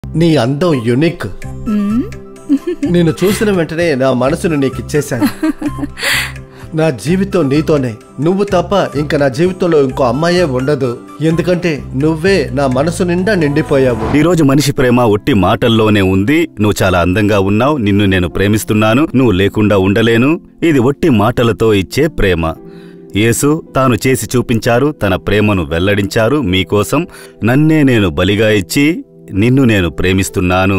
నీ అందం యునిక్ మ్మ్. నేను చూసిన వెంటనే నా మనసును నీకు ఇచ్చేశాను నా జీవితం నీతోనే నువ్వు తప్ప ఇంకా నా జీవితంలో ఇంకో అమ్మాయే ఉండదు ఎందుకంటే నువ్వే నా మనసు నిండా నిండిపోయావు ఈ రోజు మనిషి ప్రేమ ఒట్టి మాటల్లోనే ఉంది నువ్వు చాలా అందంగా ఉన్నావు నిన్ను నేను ప్రేమిస్తున్నాను నువ్వు లేకుండా ఉండలేను ఇది ఒట్టి మాటలతో ఇచ్చే ప్రేమ యేసు తాను చేసి చూపించారు తన ప్రేమను వెల్లడించారు మీకోసం నన్నే నేను బలిగా ఇచ్చి నిన్ను నేను ప్రేమిస్తున్నాను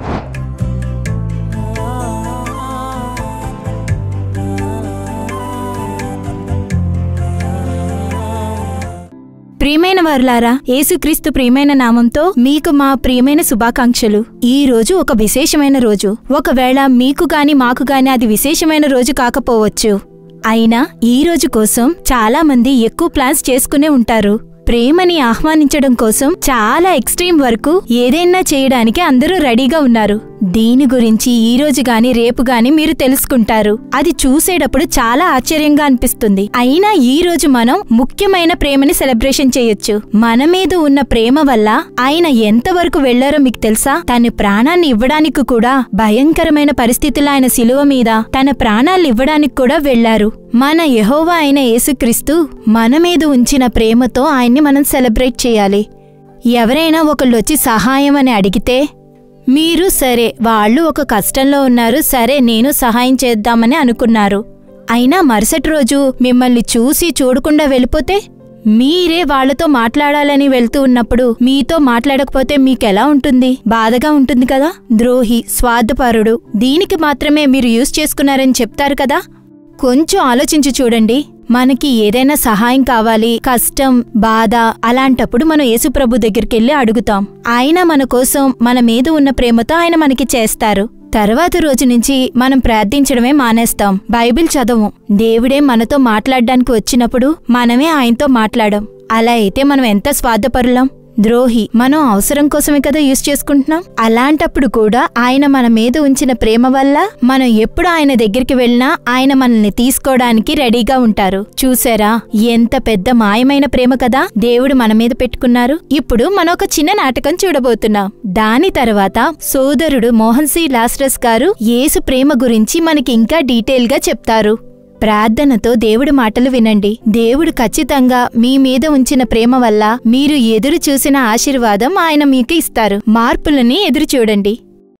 ప్రియమైన వారులారా యేసుక్రీస్తు ప్రియమైన నామంతో మీకు మా ప్రియమైన శుభాకాంక్షలు ఈ రోజు ఒక విశేషమైన రోజు ఒకవేళ మీకు గాని మాకు గాని అది విశేషమైన రోజు కాకపోవచ్చు అయినా ఈ రోజు కోసం చాలా మంది ఎక్కువ ప్లాన్స్ చేసుకునే ఉంటారు ప్రేమని ఆహ్వానించడం కోసం చాలా ఎక్స్ట్రీమ్ వరకు ఏదైనా చేయడానికి అందరూ రెడీగా ఉన్నారు దీని గురించి ఈ రోజు గాని రేపు గాని మీరు తెలుసుకుంటారు అది చూసేటప్పుడు చాలా ఆశ్చర్యంగా అనిపిస్తుంది అయినా ఈ రోజు మనం ముఖ్యమైన ప్రేమని సెలబ్రేషన్ చేయొచ్చు మన మీద ఉన్న ప్రేమ వల్ల ఆయన ఎంతవరకు వెళ్లారో మీకు తెలుసా తన ప్రాణాన్ని ఇవ్వడానికి కూడా భయంకరమైన పరిస్థితుల్లో ఆయన శిలువ మీద తన ప్రాణాలు ఇవ్వడానికి కూడా వెళ్లారు మన యెహోవా అయిన యేసుక్రీస్తు మన మీద ఉంచిన ప్రేమతో ఆయన్ని మనం సెలబ్రేట్ చేయాలి ఎవరైనా ఒకళ్ళొచ్చి సహాయం అని అడిగితే మీరు సరే వాళ్ళు ఒక కష్టంలో ఉన్నారు సరే నేను సహాయం చేద్దామని అనుకున్నారు అయినా మరుసటి రోజు మిమ్మల్ని చూసి చూడకుండా వెళ్ళిపోతే మీరే వాళ్ళతో మాట్లాడాలని వెళ్తూ ఉన్నప్పుడు మీతో మాట్లాడకపోతే మీకెలా ఉంటుంది బాధగా ఉంటుంది కదా ద్రోహి స్వార్థపరుడు దీనికి మాత్రమే మీరు యూజ్ చేసుకున్నారని చెప్తారు కదా కొంచెం ఆలోచించి చూడండి మనకి ఏదైనా సహాయం కావాలి కష్టం బాధ అలాంటప్పుడు మనం యేసుప్రభు దగ్గరికెళ్ళి అడుగుతాం ఆయన మన కోసం మన మీద ఉన్న ప్రేమతో ఆయన మనకి చేస్తారు తర్వాత రోజు నుంచి మనం ప్రార్థించడమే మానేస్తాం బైబిల్ చదవం దేవుడే మనతో మాట్లాడడానికి వచ్చినప్పుడు మనమే ఆయనతో మాట్లాడం అలా అయితే మనం ఎంత స్వార్థపరులం ద్రోహి మనం అవసరం కోసమే కదా యూస్ చేసుకుంటున్నాం అలాంటప్పుడు కూడా ఆయన మన మీద ఉంచిన ప్రేమ వల్ల మనం ఎప్పుడు ఆయన దగ్గరికి వెళ్ళినా ఆయన మనల్ని తీసుకోవడానికి రెడీగా ఉంటారు చూసారా ఎంత పెద్ద మాయమైన ప్రేమ కదా దేవుడు మన మీద పెట్టుకున్నారు ఇప్పుడు మనం ఒక చిన్న నాటకం చూడబోతున్నాం దాని తర్వాత సోదరుడు మోహన్ సి లాస్రస్ గారు యేసు ప్రేమ గురించి మనకి ఇంకా డీటెయిల్ గా చెప్తారు ప్రార్థనతో దేవుడి మాటలు వినండి దేవుడు ఖచ్చితంగా మీ మీద ఉంచిన ప్రేమ వల్ల మీరు ఎదురు చూసిన ఆశీర్వాదం ఆయన మీకు ఇస్తారు మార్పులని ఎదురు చూడండి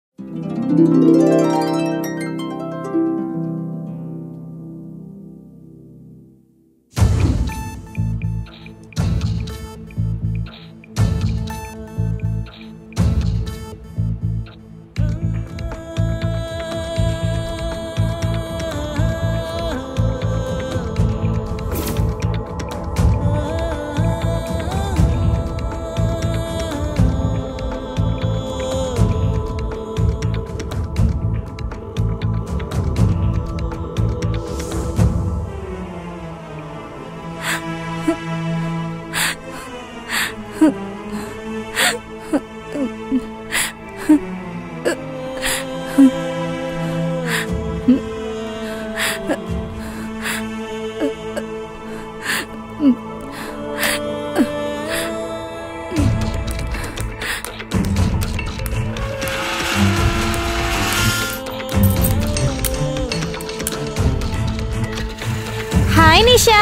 హాయ్ నిషా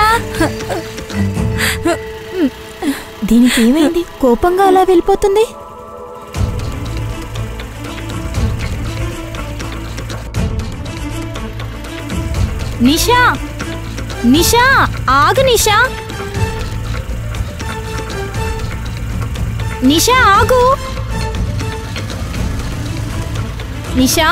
దీనికి ఏమైంది కోపంగా అలా వెళ్ళిపోతుంది నిషా నిషా ఆగు నిషా నిషా ఆగు నిషా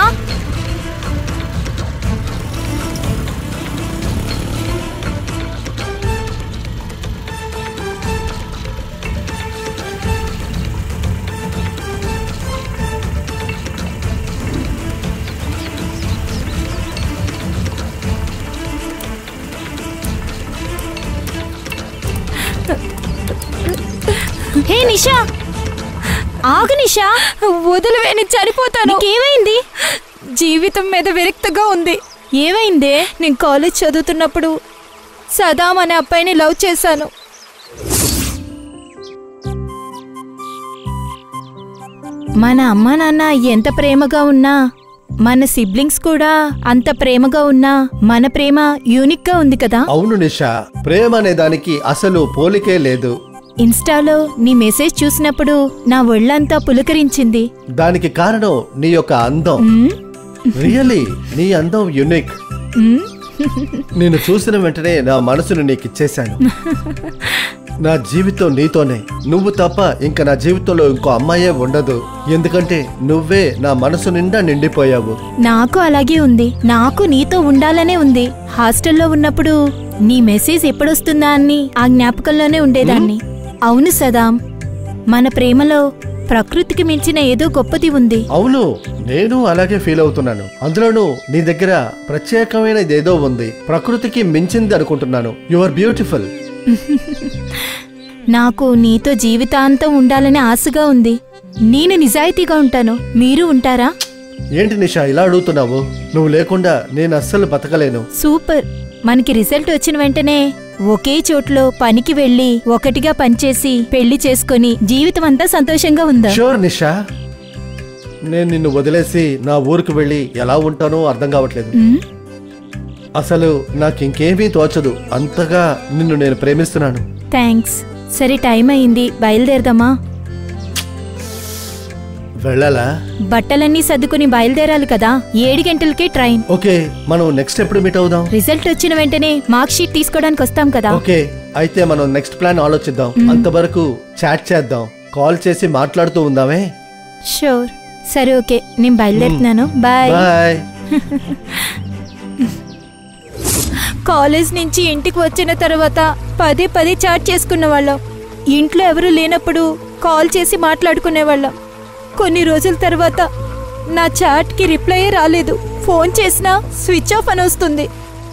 హే నిషా ఆగు నిషా వదిలివే నేను చనిపోతాను నీకేమైంది జీవితం మీద విరక్తగా ఉంది ఏమైందే నేను కాలేజ్ చదువుతున్నప్పుడు సదాం అనే అబ్బాయిని లవ్ చేశాను మన అమ్మా నాన్న ఎంత ప్రేమగా ఉన్నా మన సిబ్లింగ్స్ కూడా అంత ప్రేమగా ఉన్నా మన ప్రేమ యూనిక్ గా ఉంది కదా అవును నిషా ప్రేమ అనే దానికి అసలు పోలికే లేదు ఇన్స్టాలో నీ మెసేజ్ చూసినప్పుడు నా ఒళ్ళంతా పులకరించింది దానికి కారణం నీ యొక్క అందం మ్మ్? రియలీ నీ అందం యునిక్ మ్మ్? నేను చూసిన వెంటనే నా మనసును నీకు ఇచ్చేశాను నా జీవితం నీతోనే నువ్వు తప్ప ఇంకా నా జీవితంలో ఇంకో అమ్మాయే ఉండదు ఎందుకంటే నువ్వే నా మనసు నిండా నిండిపోయావు నాకు అలాగే ఉంది నాకు నీతో ఉండాలనే ఉంది హాస్టల్లో ఉన్నప్పుడు నీ మెసేజ్ ఎప్పుడొస్తుందా అని ఆ జ్ఞాపకంలోనే ఉండేదాన్ని అవును సదాం మన ప్రేమలో ప్రకృతికి మించిన ఏదో గొప్పది ఉంది అవును నేను అలాగే ఫీల్ అవుతున్నాను అందులోనూ నీ దగ్గర ప్రత్యేకమైనది ఏదో ఉంది ప్రకృతికి మించింది అనుకుంటున్నాను యు ఆర్ బ్యూటిఫుల్ నాకు నీతో జీవితాంతం ఉండాలని ఆశగా ఉంది నేను నిజాయితీగా ఉంటాను మీరు ఉంటారా ఏంటి నిషా ఇలా అడుగుతున్నావు నువ్వు లేకుండా నేను అస్సలు బతకలేను సూపర్ మనకి రిజల్ట్ వచ్చిన వెంటనే ఒకే చోట్లో పనికి వెళ్లి ఒకటిగా పనిచేసి పెళ్లి చేసుకొని జీవితం అంతా సంతోషంగా ఉందా షూర్ నిషా నేను నిన్ను వదిలేసి నా ఊరికి వెళ్ళి ఎలా ఉంటానో అర్థం కావట్లేదు మ్మ్? అసలు నాకు ఇంకేమీ తోచదు అంతగా నిన్ను నేను ప్రేమిస్తున్నాను థ్యాంక్స్ సరే టైం అయింది బయలుదేరదామా వెళ్ళాలా బట్టలన్నీ సర్దుకుని బయలుదేరాలి కదా ఏడు గంటలకే ట్రైన్ ఓకే మనం నెక్స్ట్ ఎప్పుడు మీట్ అవుదాం రిజల్ట్ వచ్చిన వెంటనే మార్క్ షీట్ తీసుకోవడానికి వస్తాం కదా ఓకే అయితే మనం నెక్స్ట్ ప్లాన్ ఆలోచిద్దాం అంతవరకు చాట్ చేద్దాం కాల్ చేసి మాట్లాడుతూ ఉందామే షూర్ సరే ఓకే నేను బయలుదేరుతున్నాను బాయ్ బాయ్ కాలేజ్ నుంచి ఇంటికి వచ్చిన తర్వాత పదే పదే చాట్ చేసుకున్న వాళ్ళం ఇంట్లో ఎవరు లేనప్పుడు కాల్ చేసి మాట్లాడుకునేవాళ్ళం కొన్ని రోజుల తర్వాత నా చాట్కి రిప్లై రాలేదు ఫోన్ చేసినా స్విచ్ ఆఫ్ అని వస్తుంది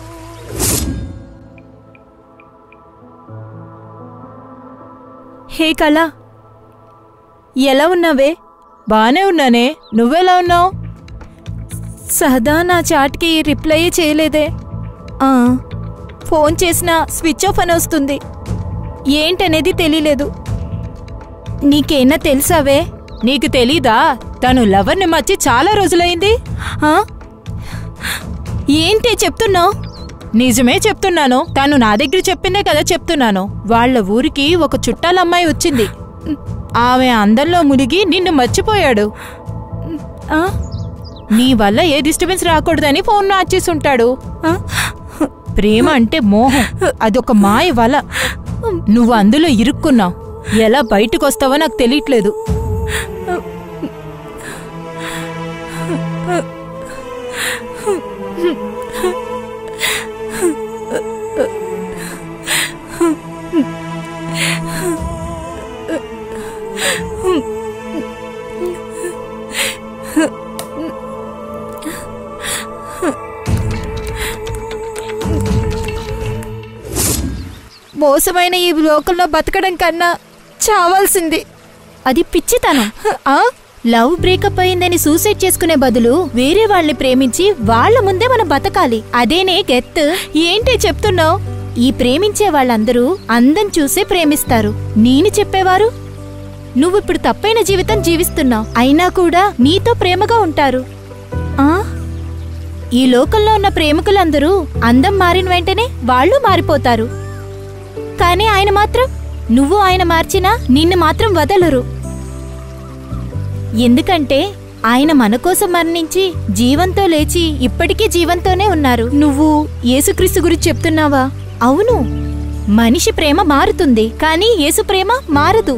హే కళ ఎలా ఉన్నావే బానే ఉన్నానే నువ్వెలా ఉన్నావు సదా నా చాట్కి రిప్లై చేయలేదే ఆ, ఫోన్ చేసినా స్విచ్ ఆఫ్ అని వస్తుంది ఏంటనేది తెలియలేదు నీకేనా తెలుసావే నీకు తెలీదా తను లవర్ని మర్చి చాలా రోజులైంది ఆ? ఏంటి చెప్తున్నావు నిజమే చెప్తున్నాను తను నా దగ్గర చెప్పిందే కదా చెప్తున్నాను వాళ్ళ ఊరికి ఒక చుట్టాల అమ్మాయి వచ్చింది ఆమె అందంలో మునిగి నిన్ను మర్చిపోయాడు ఆ? నీ వల్ల ఏ డిస్టర్బెన్స్ రాకూడదని ఫోన్ మార్చేసి ఉంటాడు ఆ? ప్రేమ అంటే మోహం అదొక మాయ వల నువ్వు అందులో ఇరుక్కున్నావు ఎలా బయటకు వస్తావో నాకు తెలియట్లేదు మోసమైన ఈ లోకంలో బతకడం కన్నా చావాల్సింది అది పిచ్చితనం ఆ? లవ్ బ్రేకప్ అయిందని సూసైడ్ చేసుకునే బదులు వేరే వాళ్ళని ప్రేమించి వాళ్ళ ముందే మనం బతకాలి అదేనే గెత్ ఏంటి చెప్తున్నావు ఈ ప్రేమించే వాళ్ళందరూ అందం చూసే ప్రేమిస్తారు నేను చెప్పేవారు నువ్విప్పుడు తప్పైన జీవితం జీవిస్తున్నావు అయినా కూడా నీతో ప్రేమగా ఉంటారు ఆ ఈ లోకంలో ఉన్న ప్రేమికులందరూ అందం మారిన వెంటనే వాళ్ళు మారిపోతారు కానీ ఆయన మాత్రం నువ్వు ఆయన మార్చినా నిన్ను మాత్రం వదలరు ఎందుకంటే ఆయన మన కోసం మరణించి జీవంతో లేచి ఇప్పటికీ జీవంతోనే ఉన్నారు నువ్వు యేసుక్రీస్తు గురించి చెప్తున్నావా అవును మనిషి ప్రేమ మారుతుంది కానీ యేసు ప్రేమ మారదు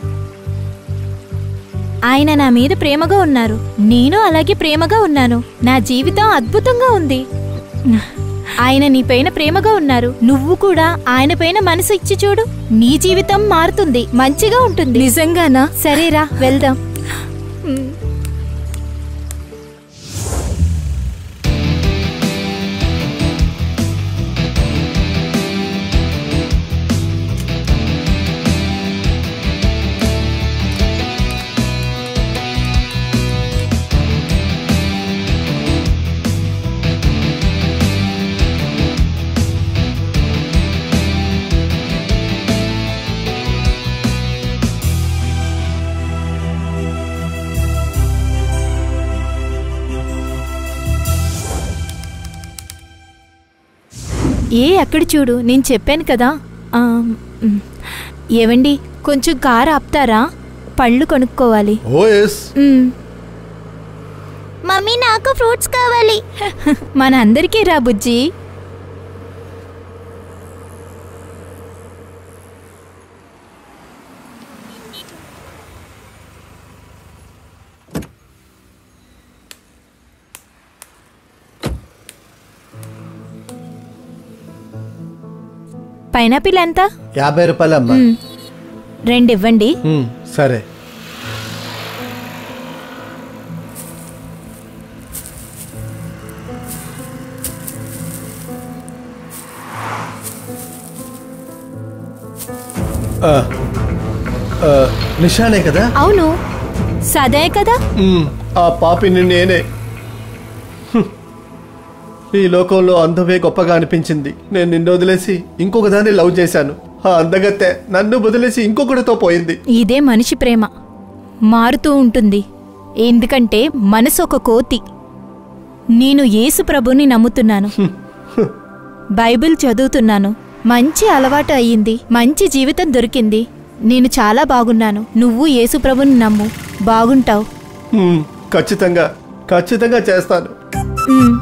ఆయన నా మీద ప్రేమగా ఉన్నారు నేను అలాగే ప్రేమగా ఉన్నాను నా జీవితం అద్భుతంగా ఉంది ఆయన నీపైన ప్రేమగా ఉన్నారు నువ్వు కూడా ఆయన పైన మనసు ఇచ్చి చూడు నీ జీవితం మారుతుంది మంచిగా ఉంటుంది నిజంగానా సరేరా వెళ్దాం ఏ అక్కడ చూడు నేను చెప్పాను కదా ఆ, మ్. ఏవండి కొంచెం కారు ఆపుతారా పళ్ళు కొనుక్కోవాలి ఓ ఎస్ మ్. మమ్మీ నాకు ఫ్రూట్స్ కావాలి మన అందరికీ రా బుజ్జి పైనాపిల్ ఎంత యాభై రూపాయలమ్మా మ్. రెండు ఇవ్వండి మ్, సరే ఆ, ఆ, నిషానే కదా అవును సదే కదా మ్, ఆ పాపిని నేనే హ్మ్. ఈ లోకంలో అందమే గొప్పగా అనిపించింది నేను నిన్ను వదిలేసి ఇంకొక దాన్ని లవ్ చేశాను ఆ అందగత్తె నన్ను వదిలేసి ఇంకొకటితో పోయింది ఇదే మనిషి ప్రేమ మారుతూ ఉంటుంది ఎందుకంటే మనసు ఒక కోతి నేను యేసు ప్రభుని నమ్ముతున్నాను బైబిల్ చదువుతున్నాను మంచి అలవాటు అయ్యింది మంచి జీవితం దొరికింది నేను చాలా బాగున్నాను నువ్వు యేసు ప్రభుని నమ్ము బాగుంటావు హ్మ్, ఖచ్చితంగా ఖచ్చితంగా చేస్తాను ఉమ్.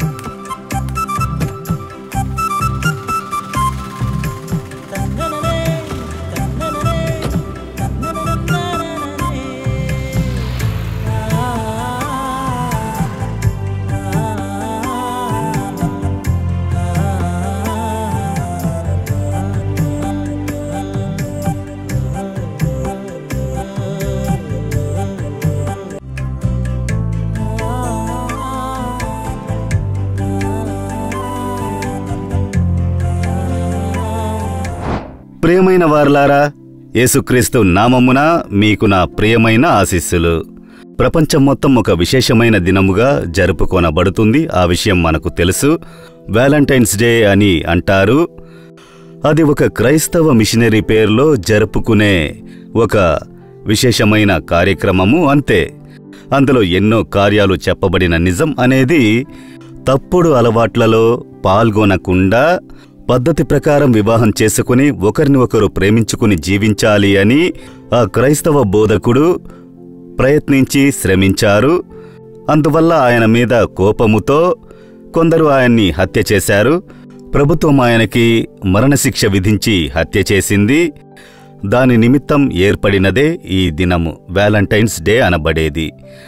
ప్రియమైన వారలారా యేసుక్రీస్తు నామమున మీకు నా ప్రియమైన ఆశీస్సులు ప్రపంచం మొత్తం ఒక విశేషమైన దినముగా జరుపుకొనబడుతుంది ఆ విషయం మనకు తెలుసు వ్యాలంటైన్స్ డే అని అంటారు అది ఒక క్రైస్తవ మిషనరీ పేరులో జరుపుకునే ఒక విశేషమైన కార్యక్రమము అంతే అందులో ఎన్నో కార్యాలు చెప్పబడిన నిజం అనేది తప్పుడు అలవాట్లలో పాల్గొనకుండా పద్ధతి ప్రకారం వివాహం చేసుకుని ఒకరిని ఒకరు ప్రేమించుకుని జీవించాలి అని ఆ క్రైస్తవ బోధకుడు ప్రయత్నించి శ్రమించారు అందువల్ల ఆయన మీద కోపముతో కొందరు ఆయన్ని హత్య చేశారు ప్రభుత్వం ఆయనకి మరణశిక్ష విధించి హత్య చేసింది దాని నిమిత్తం ఏర్పడినదే ఈ దినము వ్యాలంటైన్స్ డే అనబడేది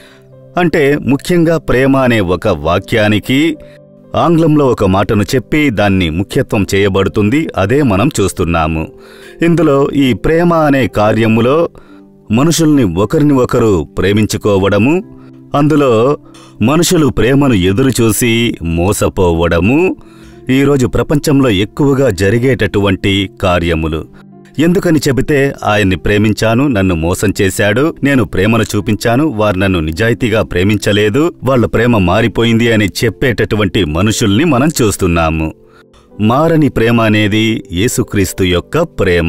అంటే ముఖ్యంగా ప్రేమ అనే ఒక వాక్యానికి ఆంగ్లంలో ఒక మాటను చెప్పి దాన్ని ముఖ్యత్వం చేయబడుతుంది అదే మనం చూస్తున్నాము ఇందులో ఈ ప్రేమ అనే కార్యములో మనుషుల్ని ఒకరిని ఒకరు ప్రేమించుకోవడము అందులో మనుషులు ప్రేమను ఎదురుచూసి మోసపోవడము ఈరోజు ప్రపంచంలో ఎక్కువగా జరిగేటటువంటి కార్యములు ఎందుకని చెబితే ఆయన్ని ప్రేమించాను నన్ను మోసం చేశాడు నేను ప్రేమను చూపించాను వారు నన్ను నిజాయితీగా ప్రేమించలేదు వాళ్ళ ప్రేమ మారిపోయింది అని చెప్పేటటువంటి మనుషుల్ని మనం చూస్తున్నాము మారని ప్రేమ అనేది యేసుక్రీస్తు యొక్క ప్రేమ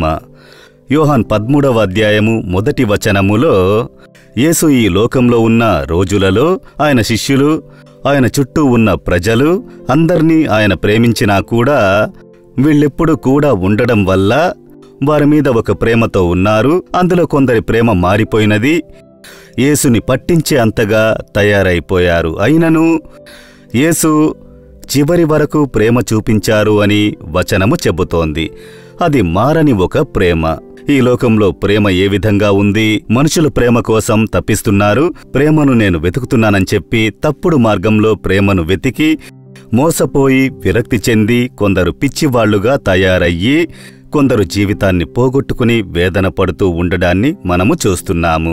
యోహాన్ పద్మూడవ అధ్యాయము మొదటి వచనములో యేసు ఈ లోకంలో ఉన్న రోజులలో ఆయన శిష్యులు ఆయన చుట్టూ ఉన్న ప్రజలు అందర్నీ ఆయన ప్రేమించినా కూడా వీళ్ళెప్పుడు కూడా ఉండడం వల్ల వారి మీద ఒక ప్రేమతో ఉన్నారు అందులో కొందరి ప్రేమ మారిపోయినది యేసుని పట్టించే అంతగా తయారైపోయారు అయినను యేసు చివరి వరకు ప్రేమ చూపించారు అని వచనము చెబుతోంది అది మారని ఒక ప్రేమ ఈ లోకంలో ప్రేమ ఏ విధంగా ఉంది మనుషులు ప్రేమ కోసం తప్పిస్తున్నారు ప్రేమను నేను వెతుకుతున్నానని చెప్పి తప్పుడు మార్గంలో ప్రేమను వెతికి మోసపోయి విరక్తి చెంది కొందరు పిచ్చివాళ్లుగా తయారయ్యి కొందరు జీవితాన్ని పోగొట్టుకుని వేదన పడుతూ ఉండడాన్ని మనము చూస్తున్నాము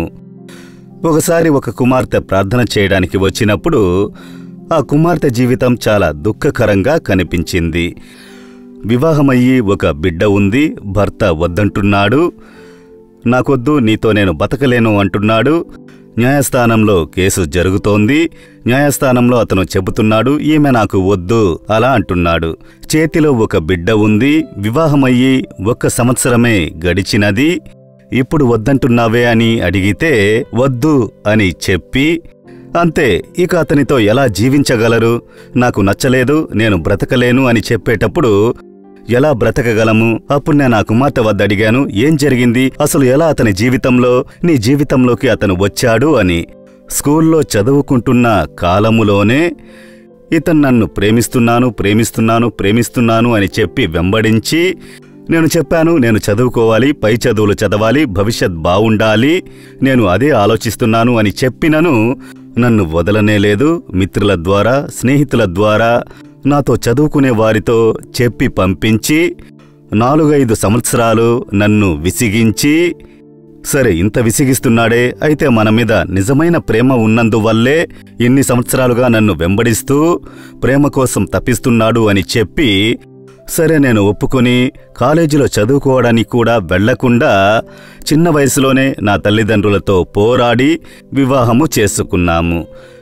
ఒకసారి ఒక కుమార్తె ప్రార్థన చేయడానికి వచ్చినప్పుడు ఆ కుమార్తె జీవితం చాలా దుఃఖకరంగా కనిపించింది వివాహమయ్యి ఒక బిడ్డ ఉంది భర్త వద్దంటున్నాడు నాకొద్దు నీతో నేను బతకలేను అంటున్నాడు న్యాయస్థానంలో కేసు జరుగుతోంది న్యాయస్థానంలో అతను చెబుతున్నాడు ఈమె నాకు వద్దు అలా అంటున్నాడు చేతిలో ఒక బిడ్డ ఉంది వివాహమయ్యి ఒక్క సంవత్సరమే గడిచినది ఇప్పుడు వద్దంటున్నావే అని అడిగితే వద్దు అని చెప్పి అంతే ఇక అతనితో ఎలా జీవించగలరు నాకు నచ్చలేదు నేను బ్రతకలేను అని చెప్పేటప్పుడు ఎలా బ్రతకగలము అప్పుడు నేను ఆ కుమార్తె వద్ద అడిగాను ఏం జరిగింది అసలు ఎలా అతని జీవితంలో నీ జీవితంలోకి అతను వచ్చాడు అని స్కూల్లో చదువుకుంటున్న కాలములోనే ఇతను నన్ను ప్రేమిస్తున్నాను ప్రేమిస్తున్నాను ప్రేమిస్తున్నాను అని చెప్పి వెంబడించి నేను చెప్పాను నేను చదువుకోవాలి పై చదువులు చదవాలి భవిష్యత్ బావుండాలి నేను అదే ఆలోచిస్తున్నాను అని చెప్పినను నన్ను వదలనే లేదు మిత్రుల ద్వారా స్నేహితుల ద్వారా నాతో చదువుకునే వారితో చెప్పి పంపించి నాలుగైదు సంవత్సరాలు నన్ను విసిగించి సరే ఇంత విసిగిస్తున్నాడే అయితే మన మీద నిజమైన ప్రేమ ఉన్నందువల్లే ఇన్ని సంవత్సరాలుగా నన్ను వెంబడిస్తూ ప్రేమ కోసం తప్పిస్తున్నాడు అని చెప్పి సరే నేను ఒప్పుకొని కాలేజీలో చదువుకోవడానికి కూడా వెళ్లకుండా చిన్న వయసులోనే నా తల్లిదండ్రులతో పోరాడి వివాహము చేసుకున్నాము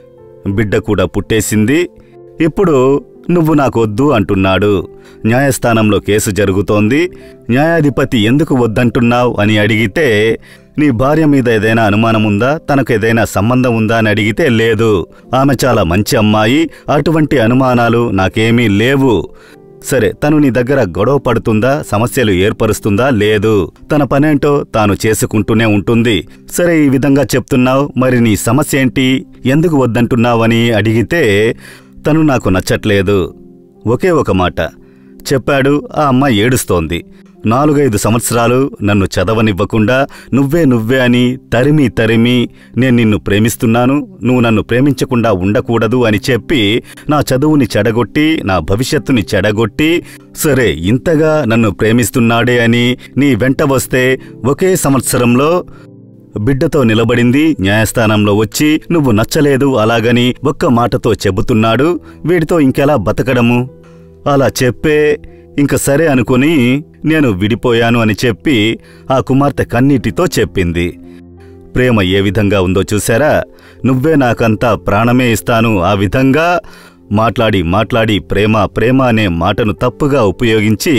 బిడ్డ కూడా పుట్టేసింది ఇప్పుడు నువ్వు నాకొద్దు అంటున్నాడు న్యాయస్థానంలో కేసు జరుగుతోంది న్యాయాధిపతి ఎందుకు వద్దంటున్నావు అని అడిగితే నీ భార్య మీద ఏదైనా అనుమానం ఉందా తనకు ఏదైనా సంబంధం ఉందా అని అడిగితే లేదు ఆమె చాలా మంచి అమ్మాయి అటువంటి అనుమానాలు నాకేమీ లేవు సరే తను నీ దగ్గర గొడవ పడుతుందా సమస్యలు ఏర్పరుస్తుందా లేదు తన పనేంటో తాను చేసుకుంటూనే ఉంటుంది సరే ఈ విధంగా చెప్తున్నావు మరి నీ సమస్య ఏంటి ఎందుకు వద్దంటున్నావని అడిగితే తను నాకు నచ్చట్లేదు ఒకే ఒక మాట చెప్పాడు ఆ అమ్మాయి ఏడుస్తోంది నాలుగైదు సంవత్సరాలు నన్ను చదవనివ్వకుండా నువ్వే నువ్వే అని తరిమి తరిమి నేను నిన్ను ప్రేమిస్తున్నాను నువ్వు నన్ను ప్రేమించకుండా ఉండకూడదు అని చెప్పి నా చదువుని చెడగొట్టి నా భవిష్యత్తుని చెడగొట్టి సరే ఇంతగా నన్ను ప్రేమిస్తున్నాడే అని నీ వెంట వస్తే ఒకే సంవత్సరంలో బిడ్డతో నిలబడింది న్యాయస్థానంలో వచ్చి నువ్వు నచ్చలేదు అలాగని ఒక్క మాటతో చెబుతున్నాడు వీడితో ఇంకెలా బతకడము అలా చెప్పే ఇంక సరే అనుకుని నేను విడిపోయాను అని చెప్పి ఆ కుమార్తె కన్నీటితో చెప్పింది ప్రేమ ఏ విధంగా ఉందో చూశారా నువ్వే నాకంతా ప్రాణమే ఇస్తాను ఆ విధంగా మాట్లాడి మాట్లాడి ప్రేమ ప్రేమ అనే మాటను తప్పుగా ఉపయోగించి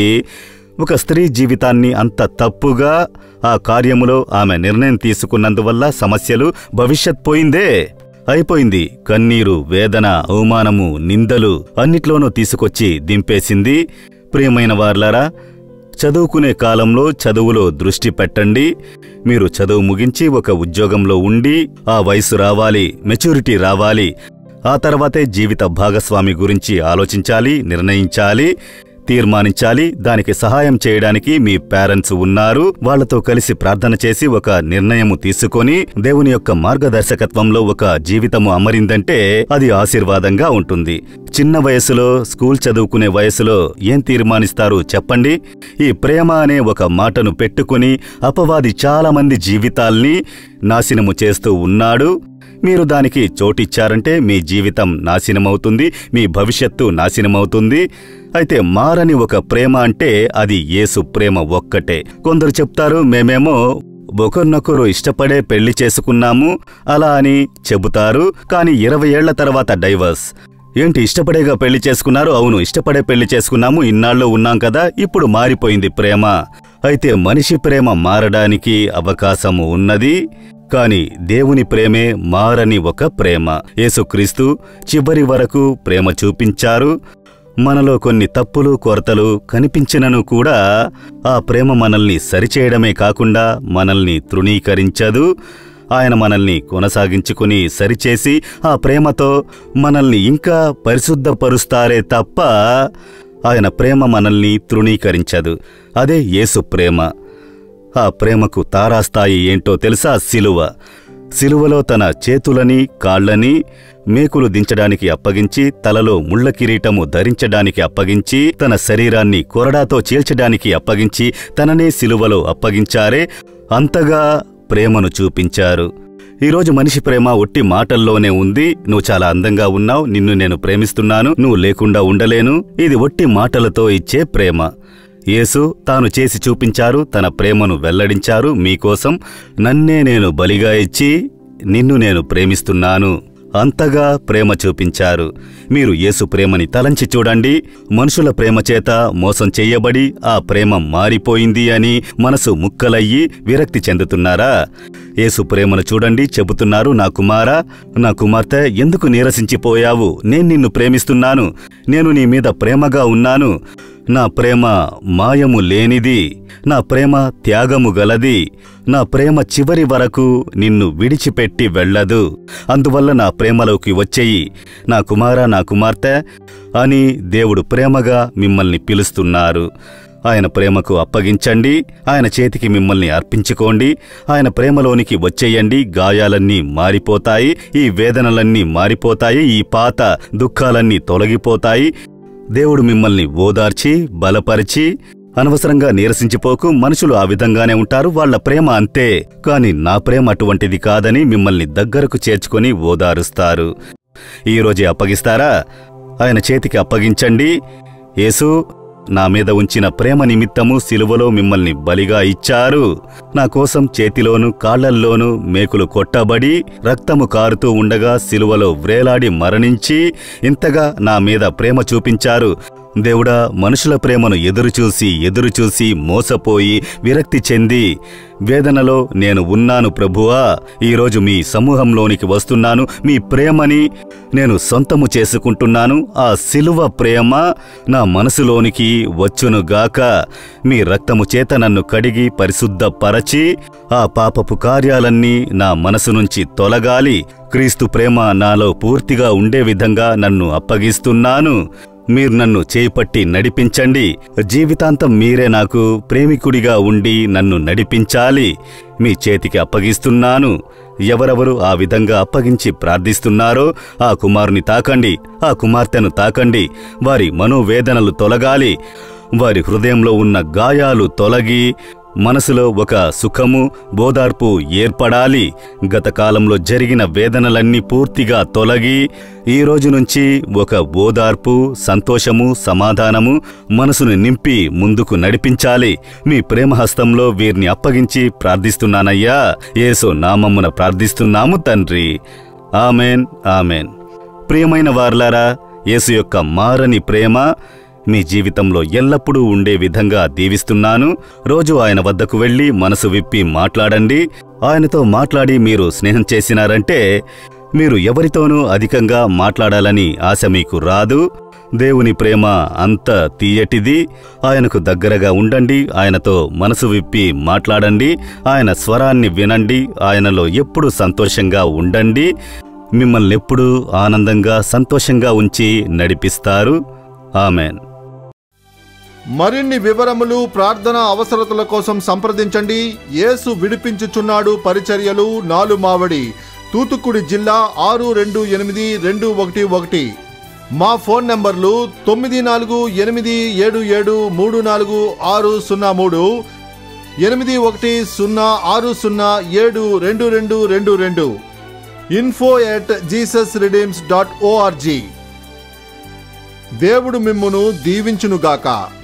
ఒక స్త్రీ జీవితాన్ని అంత తప్పుగా ఆ కార్యములో ఆమె నిర్ణయం తీసుకున్నందువల్ల సమస్యలు భవిష్యత్ పోయిందే అయిపోయింది కన్నీరు వేదన అవమానము నిందలు అన్నిట్లోనూ తీసుకొచ్చి దింపేసింది ప్రియమైన వార్లారా చదువుకునే కాలంలో చదువులో దృష్టి పెట్టండి మీరు చదువు ముగించి ఒక ఉద్యోగంలో ఉండి ఆ వయసు రావాలి మెచ్యూరిటీ రావాలి ఆ తర్వాతే జీవిత భాగస్వామి గురించి ఆలోచించాలి నిర్ణయించాలి తీర్మానించాలి దానికి సహాయం చేయడానికి మీ పేరెంట్స్ ఉన్నారు వాళ్లతో కలిసి ప్రార్థన చేసి ఒక నిర్ణయము తీసుకొని దేవుని యొక్క మార్గదర్శకత్వంలో ఒక జీవితము అమరిందంటే అది ఆశీర్వాదంగా ఉంటుంది చిన్న వయసులో స్కూల్ చదువుకునే వయసులో ఏం తీర్మానిస్తారు చెప్పండి ఈ ప్రేమ అనే ఒక మాటను పెట్టుకుని అపవాది చాలా మంది జీవితాల్ని నాశనము చేస్తూ ఉన్నాడు మీరు దానికి చోటిచ్చారంటే మీ జీవితం నాశనమవుతుంది మీ భవిష్యత్తు నాశనమవుతుంది అయితే మారని ఒక ప్రేమ అంటే అది యేసు ప్రేమ ఒక్కటే కొందరు చెప్తారు మేమేమో ఒకరినొకరు ఇష్టపడే పెళ్లి చేసుకున్నాము అలా అని చెబుతారు కానీ ఇరవై ఏళ్ల తర్వాత డైవర్స్ ఏంటి ఇష్టపడేగా పెళ్లి చేసుకున్నారు అవును ఇష్టపడే పెళ్లి చేసుకున్నాము ఇన్నాళ్ళు ఉన్నాం కదా ఇప్పుడు మారిపోయింది ప్రేమ అయితే మనిషి ప్రేమ మారడానికి అవకాశము ఉన్నది కాని దేవుని ప్రేమే మారని ఒక ప్రేమ యేసుక్రీస్తు చివరి వరకు ప్రేమ చూపించారు మనలో కొన్ని తప్పులు కొరతలు కనిపించినను కూడా ఆ ప్రేమ మనల్ని సరిచేయడమే కాకుండా మనల్ని తృణీకరించదు ఆయన మనల్ని కొనసాగించుకుని సరిచేసి ఆ ప్రేమతో మనల్ని ఇంకా పరిశుద్ధపరుస్తారే తప్ప ఆయన ప్రేమ మనల్ని తృణీకరించదు అదే యేసు ప్రేమ ఆ ప్రేమకు తారాస్థాయి ఏంటో తెలుసా సిలువ సిలువలో తన చేతులని కాళ్ళని మేకులు దించడానికి అప్పగించి తలలో ముళ్ళ కిరీటము ధరించడానికి అప్పగించి తన శరీరాన్ని కొరడాతో చీల్చడానికి అప్పగించి తననే సిలువలో అప్పగించారే అంతగా ప్రేమను చూపించారు ఈరోజు మనిషి ప్రేమ ఒట్టి మాటల్లోనే ఉంది నువ్వు చాలా అందంగా ఉన్నావు నిన్ను నేను ప్రేమిస్తున్నాను నువ్వు లేకుండా ఉండలేను ఇది ఒట్టి మాటలతో ఇచ్చే ప్రేమ యేసు తాను చేసి చూపించారు తన ప్రేమను వెల్లడించారు మీకోసం నన్నే నేను బలిగా ఇచ్చి నిన్ను నేను ప్రేమిస్తున్నాను అంతగా ప్రేమ చూపించారు మీరు యేసు ప్రేమని తలంచి చూడండి మనుషుల ప్రేమ చేత మోసం చెయ్యబడి ఆ ప్రేమ మారిపోయింది అని మనసు ముక్కలయ్యి విరక్తి చెందుతున్నారా యేసు ప్రేమను చూడండి చెబుతున్నారు నా కుమారా నా కుమార్తె ఎందుకు నీరసించిపోయావు నేను నిన్ను ప్రేమిస్తున్నాను నేను నీ మీద ప్రేమగా ఉన్నాను నా ప్రేమ మాయము లేనిది నా ప్రేమ త్యాగము గలది నా ప్రేమ చివరి వరకు నిన్ను విడిచిపెట్టి వెళ్ళదు అందువల్ల నా ప్రేమలోకి వచ్చేయి నా కుమార నా కుమార్తె అని దేవుడు ప్రేమగా మిమ్మల్ని పిలుస్తున్నారు ఆయన ప్రేమకు అప్పగించండి ఆయన చేతికి మిమ్మల్ని అర్పించుకోండి ఆయన ప్రేమలోనికి వచ్చేయండి గాయాలన్నీ మారిపోతాయి ఈ వేదనలన్నీ మారిపోతాయి ఈ పాత దుఃఖాలన్నీ తొలగిపోతాయి దేవుడు మిమ్మల్ని ఓదార్చి బలపరిచి అనవసరంగా నీరసించిపోకు మనుషులు ఆ విధంగానే ఉంటారు వాళ్ళ ప్రేమ అంతే కాని నా ప్రేమ అటువంటిది కాదని మిమ్మల్ని దగ్గరకు చేర్చుకొని ఓదారుస్తారు ఈరోజే అప్పగిస్తారా ఆయన చేతికి అప్పగించండి యేసు నా మీద ఉంచిన ప్రేమ నిమిత్తము సిలువలో మిమ్మల్ని బలిగా ఇచ్చారు నా కోసం చేతిలోను కాళ్లల్లోనూ మేకులు కొట్టబడి రక్తము కారుతూ ఉండగా సిలువలో వ్రేలాడి మరణించి ఇంతగా నా మీద ప్రేమ చూపించారు దేవుడా మనుషుల ప్రేమను ఎదురుచూసి ఎదురుచూసి మోసపోయి విరక్తి చెంది వేదనలో నేను ఉన్నాను ప్రభువా ఈరోజు మీ సమూహంలోనికి వస్తున్నాను మీ ప్రేమని నేను సొంతము చేసుకుంటున్నాను ఆ సిలువ ప్రేమ నా మనసులోనికి వచ్చునుగాక మీ రక్తము చేత నన్ను కడిగి పరిశుద్ధపరచి ఆ పాపపు కార్యాలన్నీ నా మనసు నుంచి తొలగాలి క్రీస్తు ప్రేమ నాలో పూర్తిగా ఉండే విధంగా నన్ను అప్పగిస్తున్నాను మీరు నన్ను చేపట్టి నడిపించండి జీవితాంతం మీరే నాకు ప్రేమికుడిగా ఉండి నన్ను నడిపించాలి మీ చేతికి అప్పగిస్తున్నాను ఎవరెవరు ఆ విధంగా అప్పగించి ప్రార్థిస్తున్నారో ఆ కుమారుని తాకండి ఆ కుమార్తెను తాకండి వారి మనోవేదనలు తొలగాలి వారి హృదయంలో ఉన్న గాయాలు తొలగి మనసులో ఒక సుఖము బోదార్పు ఏర్పడాలి గత కాలంలో జరిగిన వేదనలన్నీ పూర్తిగా తొలగి ఈ రోజు నుంచి ఒక ఓదార్పు సంతోషము సమాధానము మనసును నింపి ముందుకు నడిపించాలి మీ ప్రేమ హస్తంలో వీరిని అప్పగించి ప్రార్థిస్తున్నానయ్యా యేసు నామమ్మున ప్రార్థిస్తున్నాము తండ్రి ఆమెన్ ఆమెన్ ప్రియమైన వార్లారా యేసు యొక్క మారని ప్రేమ మీ జీవితంలో ఎల్లప్పుడూ ఉండే విధంగా దీవిస్తున్నాను రోజు ఆయన వద్దకు వెళ్ళి మనసు విప్పి మాట్లాడండి ఆయనతో మాట్లాడి మీరు స్నేహం చేసినారంటే మీరు ఎవరితోనూ అధికంగా మాట్లాడాలని ఆశ మీకు రాదు దేవుని ప్రేమ అంత తీయటిది ఆయనకు దగ్గరగా ఉండండి ఆయనతో మనసు విప్పి మాట్లాడండి ఆయన స్వరాన్ని వినండి ఆయనలో ఎప్పుడు సంతోషంగా ఉండండి మిమ్మల్ని ఎప్పుడూ ఆనందంగా సంతోషంగా ఉంచి నడిపిస్తారు ఆమెన్ మరిన్ని వివరములు ప్రార్థన అవసరతల కోసం సంప్రదించండి యేసు విడిపించుచున్నాడు పరిచర్యలు నాలుమావడి తూతుక్కుడి జిల్లా ఆరు రెండు ఎనిమిది రెండు ఒకటి ఒకటి మా ఫోన్ నంబర్లు తొమ్మిది నాలుగు ఎనిమిది ఏడు ఏడు మూడు నాలుగు ఆరు సున్నా మూడు ఎనిమిది ఒకటి సున్నా ఆరు సున్నా ఏడు రెండు రెండు రెండు రెండు info at Jesus redeems dot ORG దేవుడు మిమ్మును దీవించునుగాక